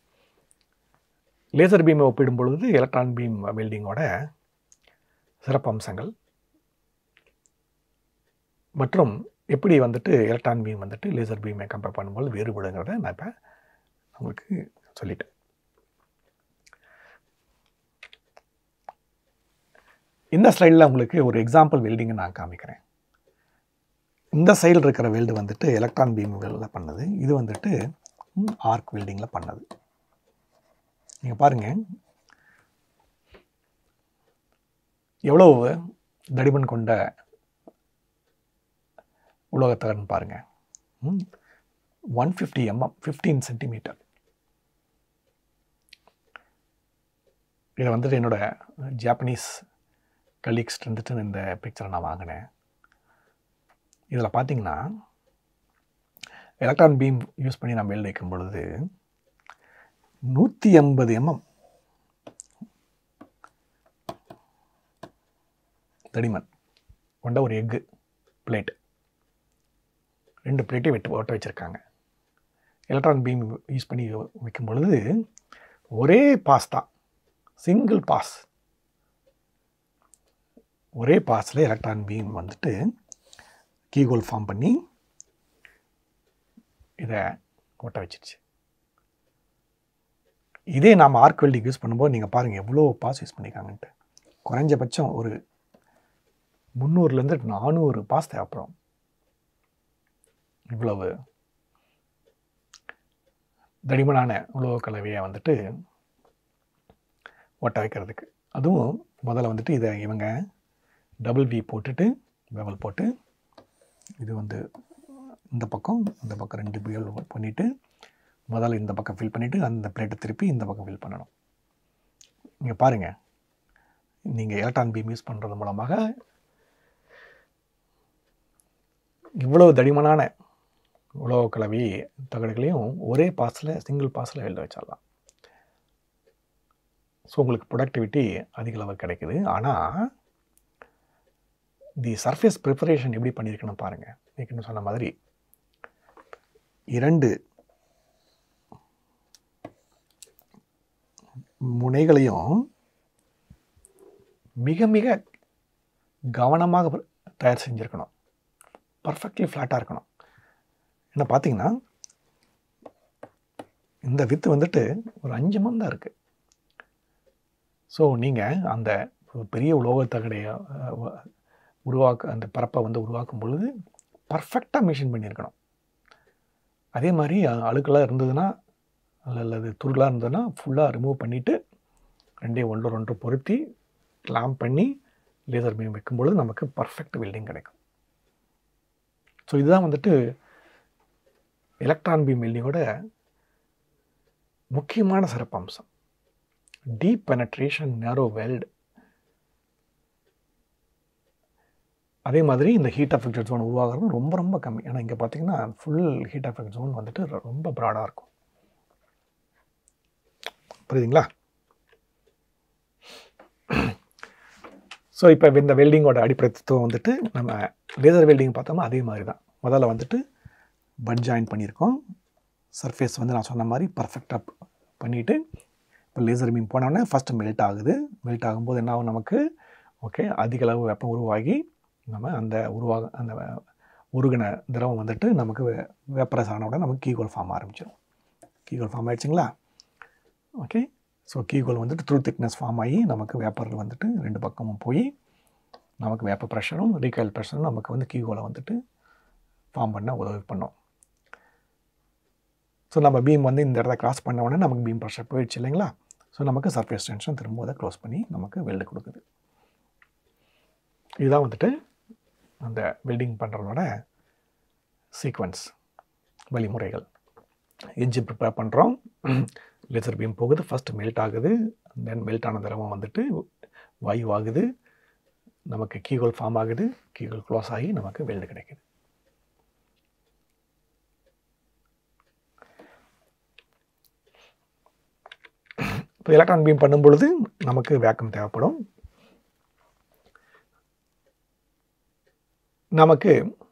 லேசர் பீமை ஒப்பிடும் பொழுது எலக்ட்ரான் பீம் வெல்டிங்கோட சிறப்பம்சங்கள் மற்றும் எப்படி வந்துட்டு எலக்ட்ரான் பீம் வந்துட்டு லேசர் பீமை கம்பேர் பண்ணும்போது வேறுபடுங்கிறத நான் இப்போ உங்களுக்கு சொல்லிட்டேன் இந்த ஸ்லைடில் உங்களுக்கு ஒரு எக்ஸாம்பிள் வெல்டிங்கை நான் காமிக்கிறேன் இந்த சைடில் இருக்கிற வெல்டு வந்துட்டு எலக்ட்ரான் பீம் வெல்டில் பண்ணது இது வந்துட்டு ஆர்க் வெல்டிங்கில் பண்ணது நீங்கள் பாருங்கள் எவ்வளோ தடிமன் கொண்ட உலோகத்தகர்னு பாருங்கள் one fifty mm fifteen centimetre இதை வந்துட்டு என்னோட ஜாப்பனீஸ் கலீக்ஸ் வந்துட்டு இந்த பிக்சரை நான் வாங்கினேன் இதில் பார்த்தீங்கன்னா எலக்ட்ரான் பீம் யூஸ் பண்ணி நான் வெல்ட் வைக்கும் பொழுது நூற்றி எண்பது எம்எம் தடிமன் கொண்ட ஒரு எக்கு பிளேட் ரெண்டு பிளேட்டையும் வெட்டு ஒட்ட வச்சுருக்காங்க எலக்ட்ரான் பீம் யூஸ் பண்ணி வைக்கும் பொழுது ஒரே பாஸ் தான் சிங்கிள் பாஸ் ஒரே பாஸில் எலக்ட்ரான் பீம் வந்துட்டு கீகோல் ஃபார்ம் பண்ணி இதை ஒட்ட வச்சிருச்சு இதே நாம் ஆர்க் வெல்டிங் யூஸ் பண்ணும்போது நீங்கள் பாருங்கள் எவ்வளோ பாஸ் யூஸ் பண்ணியிருக்காங்கன்ட்டு குறைஞ்சபட்சம் ஒரு முந்நூறுலேருந்து நானூறு பாஸ் தேவைப்படும் இவ்வளவு தடிமனான உலோக கலவையை வந்துட்டு ஒட்ட வைக்கிறதுக்கு அதுவும் முதல்ல வந்துட்டு இதை இவங்க டபுள் வி போட்டுட்டு பெவல் போட்டு இது வந்து இந்த பக்கம் இந்த பக்கம் ரெண்டு பெவல் பண்ணிவிட்டு முதல்ல இந்த பக்கம் ஃபில் பண்ணிவிட்டு அந்த பிளேட்டை திருப்பி இந்த பக்கம் ஃபில் பண்ணணும் இங்கே பாருங்கள் நீங்கள் எலக்ட்ரான் பீம் யூஸ் பண்ணுறது மூலமாக இவ்வளோ தடிமனான உலோக கலவி தகடுகளையும் ஒரே பாஸில் சிங்கிள் பாஸில் வெளில வச்சிடலாம் ஸோ உங்களுக்கு ப்ரொடக்டிவிட்டி அதிக அளவு கிடைக்குது ஆனால் தி சர்ஃபேஸ் ப்ரிப்பரேஷன் எப்படி பண்ணியிருக்கணும் பாருங்கள் ஏற்கனவே சொன்ன மாதிரி இரண்டு முனைகளையும் மிக மிக கவனமாக தயார் செஞ்சுருக்கணும் பர்ஃபெக்ட்லி ஃப்ளாட்டாக இருக்கணும் என்ன பார்த்தீங்கன்னா இந்த வித்து வந்துட்டு ஒரு அஞ்சு மணி தான் இருக்குது ஸோ நீங்கள் அந்த ஒரு பெரிய உலோகத்தகடைய உருவாக்க அந்த பரப்பை வந்து உருவாக்கும் பொழுது பர்ஃபெக்டாக மிஷின் பண்ணியிருக்கணும் அதே மாதிரி அ- அழுக்கெல்லாம் இருந்ததுன்னா அல்லது துருளாக இருந்ததுன்னா ஃபுல்லாக ரிமூவ் பண்ணிவிட்டு ரெண்டையும் ஒன்று ஒன்று பொருத்தி கிளாம்ப் பண்ணி லேசர் பீம் வைக்கும்பொழுது நமக்கு பர்ஃபெக்ட் வெல்டிங் கிடைக்கும் ஸோ இதுதான் வந்துட்டு எலக்ட்ரான் பீம் வெல்டிங்கோட முக்கியமான சிறப்பம்சம் டீப் பெனட்ரேஷன் நேரோ வெல்ட் அதே மாதிரி இந்த ஹீட் அஃபெக்டட் ஜோன் உருவாகிறது ரொம்ப ரொம்ப கம்மி ஏன்னா இங்கே பார்த்தீங்கன்னா ஃபுல் ஹீட் அஃபெக்ட் ஜோன் வந்துட்டு ர- ரொம்ப ப்ராடாக இருக்கும் புரியுதுங்களா ஸோ இப்போ இந்த வெல்டிங்கோட அடிப்படை தத்துவம் வந்துட்டு நம்ம லேசர் வெல்டிங் பார்த்தோம்னா அதே மாதிரி தான் முதல்ல வந்துட்டு பட் ஜாயின் பண்ணியிருக்கோம் சர்ஃபேஸ் வந்து நான் சொன்ன மாதிரி பர்ஃபெக்டாக பண்ணிவிட்டு இப்போ லேசர் பீம் போனோடனே ஃபஸ்ட்டு மெல்ட் ஆகுது மெல்ட் ஆகும்போது என்ன ஆகும் நமக்கு ஓகே அதிக அளவு வெப்பம் உருவாகி நம்ம அந்த உருவாக அந்த வ- உருகின திரவம் வந்துட்டு நமக்கு வேப்பரஸ் ஆன உடனே நமக்கு கீகோல் ஃபார்ம் ஆரம்பிச்சிடும் கீகோல் ஃபார்ம் ஆயிடுச்சுங்களா ஓகே ஸோ கீகோல் வந்துட்டு த்ரூ திக்னஸ் ஃபார்ம் ஆகி நமக்கு வேப்பரில் வந்துட்டு ரெண்டு பக்கமும் போய் நமக்கு வேப்ப ப்ரெஷரும் ரீகாயில் ப்ரெஷரும் நமக்கு வந்து கீகோலை வந்துட்டு ஃபார்ம் பண்ண உதவி பண்ணோம் ஸோ நம்ம பீம் வந்து இந்த இடத்த கிராஸ் பண்ண உடனே நமக்கு பீம் ப்ரெஷர் போயிடுச்சு இல்லைங்களா ஸோ நமக்கு சர்ஃபேஸ் டென்ஷன் திரும்ப அதை க்ளோஸ் பண்ணி நமக்கு வெல்டு கொடுக்குது இதுதான் வந்துட்டு அந்த வெல்டிங் பண்ணுறதோட சீக்வன்ஸ் வழிமுறைகள் எட்ஜு ப்ரிப்பேர் பண்ணுறோம் லேசர் பீம் போகுது ஃபஸ்ட் மெல்ட் ஆகுது தென் மெல்ட் ஆன திரவம் வந்துட்டு வாயு ஆகுது நமக்கு கீகோல் ஃபார்ம் ஆகுது கீகோல் க்ளோஸ் ஆகி நமக்கு வெல்டு கிடைக்குது இப்போ எலக்ட்ரான் பீம் பண்ணும் பொழுது நமக்கு வேக்கம் தேவைப்படும் நமக்கு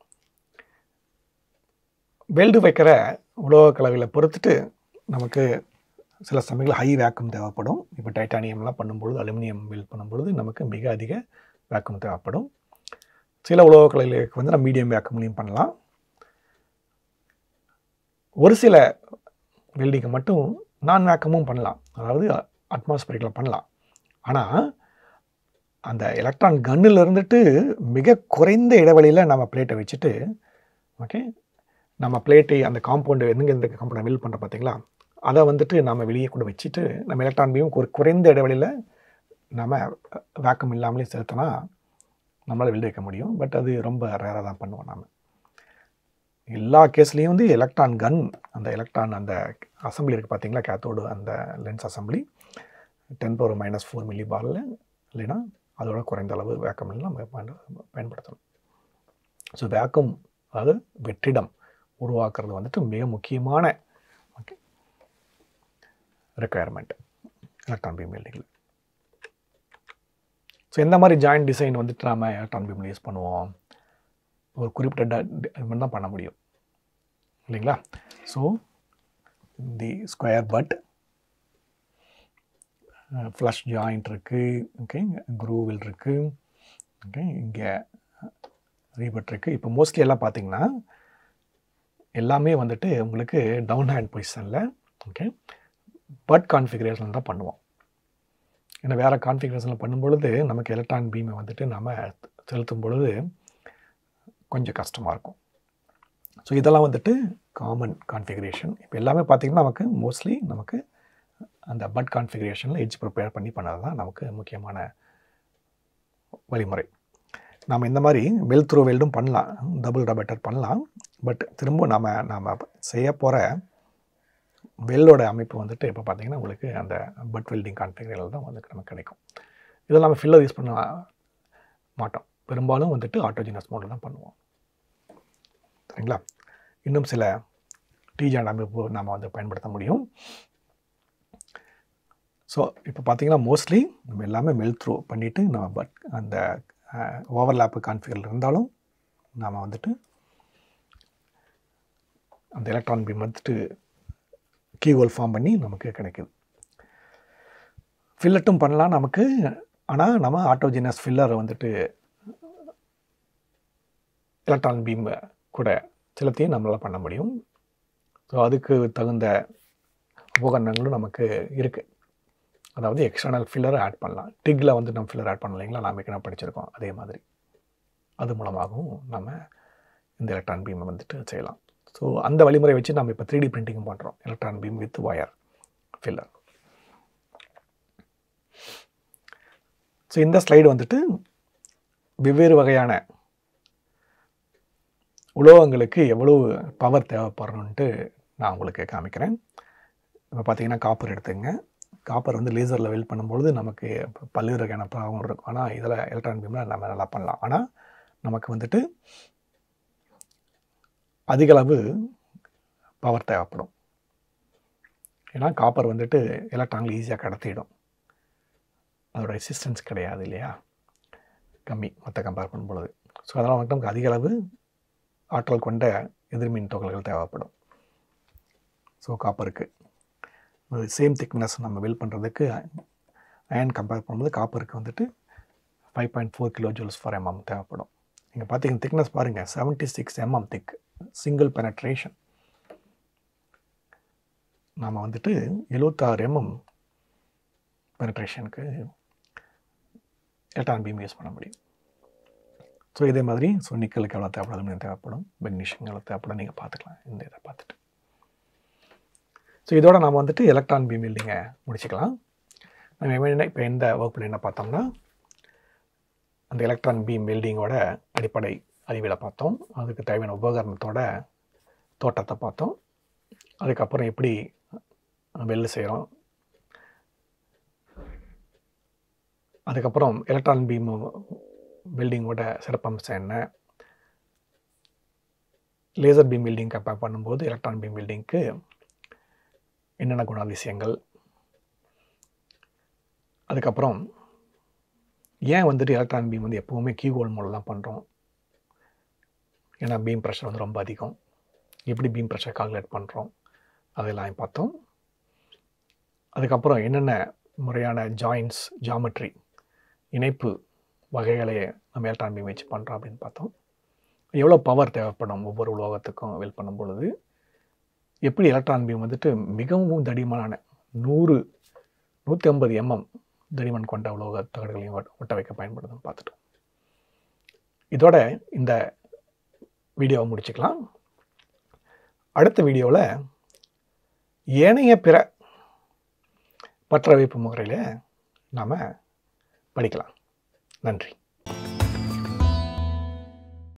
வெல்டு வைக்கிற உலோக கலவையில் பொறுத்துட்டு நமக்கு சில சமயங்களில் ஹை வேக்கம் தேவைப்படும் இப்போ டைட்டானியம்லாம் பண்ணும்பொழுது அலுமினியம் வெல்ட் பண்ணும்பொழுது நமக்கு மிக அதிக வேக்கம் தேவைப்படும் சில உலோக கலவைகளுக்கு வந்து நம்ம மீடியம் வேக்கம்லையும் பண்ணலாம் ஒரு சில வெல்டிங்கை மட்டும் நான் வேக்கமும் பண்ணலாம் அதாவது அட்மாஸ்பரிக்கில் பண்ணலாம் ஆனால் அந்த எலக்ட்ரான் கன்னில் இருந்துட்டு மிக குறைந்த இடைவெளியில் நம்ம பிளேட்டை வச்சுட்டு ஓகே நம்ம பிளேட்டை அந்த காம்பவுண்டு எங்க இந்த காம்பவுண்டை வில் பண்ணுறோம் பார்த்தீங்களா அதை வந்துட்டு நம்ம வெளியே கூட வச்சுட்டு நம்ம எலக்ட்ரான் பீம் ஒரு குறைந்த இடைவெளியில் நம்ம வேக்கம் இல்லாமலே செலுத்தினா நம்மளால் வெளில வைக்க முடியும் பட் அது ரொம்ப ரேராக தான் பண்ணுவோம் நாம் எல்லா கேஸ்லேயும் வந்து எலக்ட்ரான் கன் அந்த எலக்ட்ரான் அந்த அசம்பிளி இருக்குது பார்த்தீங்களா கேத்தோடு அந்த lens assembly ten power minus four milli பாரில் இல்லைன்னா அதோட குறைந்த அளவு வேக்கம் நம்ம பயன் பயன்படுத்தணும் ஸோ வேக்கம் அதாவது வெற்றிடம் உருவாக்குறது வந்துட்டு மிக முக்கியமான ஓகே ரெக்குயர்மெண்ட் எலக்ட்ரான் பீம் வெல்டிங்கில் ஸோ எந்த மாதிரி ஜாயிண்ட் டிசைன் வந்துட்டு நாம் எலக்ட்ரான் பீமில் யூஸ் பண்ணுவோம் ஒரு குறிப்பிட்ட இது தான் பண்ண முடியும் இல்லைங்களா so the square butt flush joint இருக்குது ஓகே குரூவில் இருக்குது ஓகே இங்கே ரீபட் இருக்குது இப்போ மோஸ்ட்லி எல்லாம் பார்த்தீங்கன்னா எல்லாமே வந்துட்டு உங்களுக்கு டவுன் ஹேண்ட் பொசிஷனில் ஓகே பட் கான்ஃபிகரேஷன் தான் பண்ணுவோம் ஏன்னா வேறு கான்ஃபிகரேஷனில் பண்ணும்பொழுது நமக்கு எலக்ட்ரான் பீமை வந்துட்டு நம்ம செலுத்தும் பொழுது கொஞ்சம் கஷ்டமாக இருக்கும் ஸோ இதெல்லாம் வந்துட்டு காமன் கான்ஃபிகரேஷன் இப்போ எல்லாமே பார்த்திங்கன்னா நமக்கு மோஸ்ட்லி நமக்கு அந்த பட் கான்ஃபிகரேஷனில் எட்ஜ் ப்ரிப்பேர் பண்ணி பண்ணது தான் நமக்கு முக்கியமான வழிமுறை நாம் இந்த மாதிரி வெல் த்ரூ வெல்டும் பண்ணலாம் டபுள் டபட்டர் பண்ணலாம் பட் திரும்ப நம்ம நாம் செய்ய போகிற வெல்லோட அமைப்பு வந்துட்டு இப்போ பார்த்தீங்கன்னா உங்களுக்கு அந்த பட் வெல்டிங் கான்ஃபிகரில் தான் வந்துட்டு நமக்கு கிடைக்கும் இதில் நம்ம ஃபில்லர் யூஸ் பண்ண மாட்டோம் பெரும்பாலும் வந்துட்டு ஆட்டோஜினஸ் மோடில் தான் பண்ணுவோம் சரிங்களா இன்னும் சில டீஜான் அமைப்பு நாம் வந்து பயன்படுத்த முடியும் ஸோ இப்போ பார்த்தீங்கன்னா மோஸ்ட்லி நம்ம எல்லாமே மெல் த்ரூ பண்ணிவிட்டு நம்ம பட் அந்த ஓவர்லேப்பு கான்ஃபிகரில் இருந்தாலும் நாம் வந்துட்டு அந்த எலக்ட்ரான் பீம் வந்துட்டு கீஹோல் ஃபார்ம் பண்ணி நமக்கு கிடைக்குது ஃபில்லட்டும் பண்ணலாம் நமக்கு ஆனால் நம்ம ஆட்டோஜினஸ் ஃபில்லரை வந்துட்டு எலக்ட்ரான் பீம் கூட சிலத்தையும் நம்மளால் பண்ண முடியும் ஸோ அதுக்கு தகுந்த உபகரணங்களும் நமக்கு இருக்குது அதாவது எக்ஸ்டர்னல் ஃபில்லரை ஆட் பண்ணலாம் டிக்கில் வந்து நம்ம ஃபில்லர் ஆட் பண்ணலாம் இல்லைங்களா நாம் ஏற்கனவே படிச்சிருக்கோம் அதே மாதிரி அது மூலமாகவும் நம்ம இந்த எலக்ட்ரான் பீமை வந்துட்டு செய்யலாம் ஸோ அந்த வழிமுறை வச்சு நம்ம இப்போ த்ரீ டி பிரிண்டிங் பண்ணுறோம் electron beam with wire filler so இந்த ஸ்லைடு வந்துட்டு வெவ்வேறு வகையான உலோகங்களுக்கு எவ்வளவு பவர் தேவைப்படுறோன்ட்டு நான் உங்களுக்கு காமிக்கிறேன் இப்போ பார்த்தீங்கன்னா காப்பர் எடுத்துங்க காப்பர் வந்து லேசரில் வெல்ட் பண்ணும்பொழுது நமக்கு பல்வேறு வகையான ப்ராப்ளம் இருக்கும் ஆனால் இதில் எலக்ட்ரான் பீமில் நம்ம நல்லா பண்ணலாம் ஆனால் நமக்கு வந்துட்டு அதிகளவு பவர் தேவைப்படும் ஏன்னா காப்பர் வந்துட்டு எலக்ட்ரான்கள் ஈஸியாக கடத்திடும் அதோட ரெசிஸ்டன்ஸ் கிடையாது இல்லையா கம்மி மற்ற கம்பேர் பண்ணும்பொழுது ஸோ அதனால் வந்துட்டு நமக்கு அதிக அளவு ஆற்றல் கொண்ட எதிர்மின் துகள்கள் தேவைப்படும் ஸோ காப்பருக்கு சேம் திக்னஸ் நம்ம வெல் பண்ணுறதுக்கு அயன் கம்பேர் பண்ணும்போது காப்பருக்கு வந்துட்டு five point four kilojoules for mm தேவைப்படும் நீங்கள் பார்த்தீங்கன்னா திக்னஸ் பாருங்கள் seventy six mm thick single penetration நாம் வந்துட்டு எழுபத்தாறு எம்எம் பெனட்ரேஷனுக்கு எலக்ட்ரான் பீம் யூஸ் பண்ண முடியும் ஸோ இதே மாதிரி ஸோ நிக்கலுக்கு எவ்வளோ தேவைப்படும் தேவைப்படும் மெக்னீஷியம் எவ்வளோ தேவைப்படும் நீங்கள் பார்த்துக்கலாம் இந்த இதை பார்த்துட்டு ஸோ இதோட நாம் வந்துட்டு எலக்ட்ரான் பீம் பில்டிங்கை முடிச்சுக்கலாம் நம்ம என்ன இப்போ எந்த வகுப்பில் என்ன பார்த்தோம்னா அந்த எலக்ட்ரான் பீம் பில்டிங்கோட அடிப்படை அறிவியலை பார்த்தோம் அதுக்கு தேவையான உபகரணத்தோட தோட்டத்தை பார்த்தோம் அதுக்கப்புறம் எப்படி வெல்லு செய்கிறோம் அதுக்கப்புறம் எலக்ட்ரான் பீம் பில்டிங்கோட சிறப்பம்சம் என்ன லேசர் பீம் பில்டிங் கம்பேர் பண்ணும்போது எலக்ட்ரான் பீம் பில்டிங்க்கு என்னென்ன குணாதிசயங்கள் அதுக்கப்புறம் ஏன் வந்துட்டு எலக்ட்ரான் பீம் வந்து எப்போவுமே கீகோல் மூலம் தான் பண்ணுறோம் ஏன்னா பீம் ப்ரெஷர் வந்து ரொம்ப அதிகம் எப்படி பீம் ப்ரெஷர் கால்குலேட் பண்ணுறோம் அதெல்லாம் பார்த்தோம் அதுக்கப்புறம் என்னென்ன முறையான ஜாயின்ஸ் ஜாமெட்ரி இணைப்பு வகைகளை நம்ம எலக்ட்ரான் பீம் வச்சு பண்ணுறோம் அப்படின்னு பார்த்தோம் எவ்வளோ பவர் தேவைப்படும் ஒவ்வொரு உலோகத்துக்கும் வெல் பண்ணும் பொழுது எப்படி எலக்ட்ரான் பீம் வந்துட்டு மிகவும் தடிமனான நூறு நூற்றி ஐம்பது எம்எம் தடிமன் கொண்ட உலோக தகடுகளையும் ஒட்ட வைக்க பயன்படுதுன்னு பார்த்துட்டோம் இதோட இந்த வீடியோவை முடிச்சுக்கலாம் அடுத்த வீடியோவில் ஏனைய பிற பற்ற வைப்பு முறையில் நாம் படிக்கலாம் நன்றி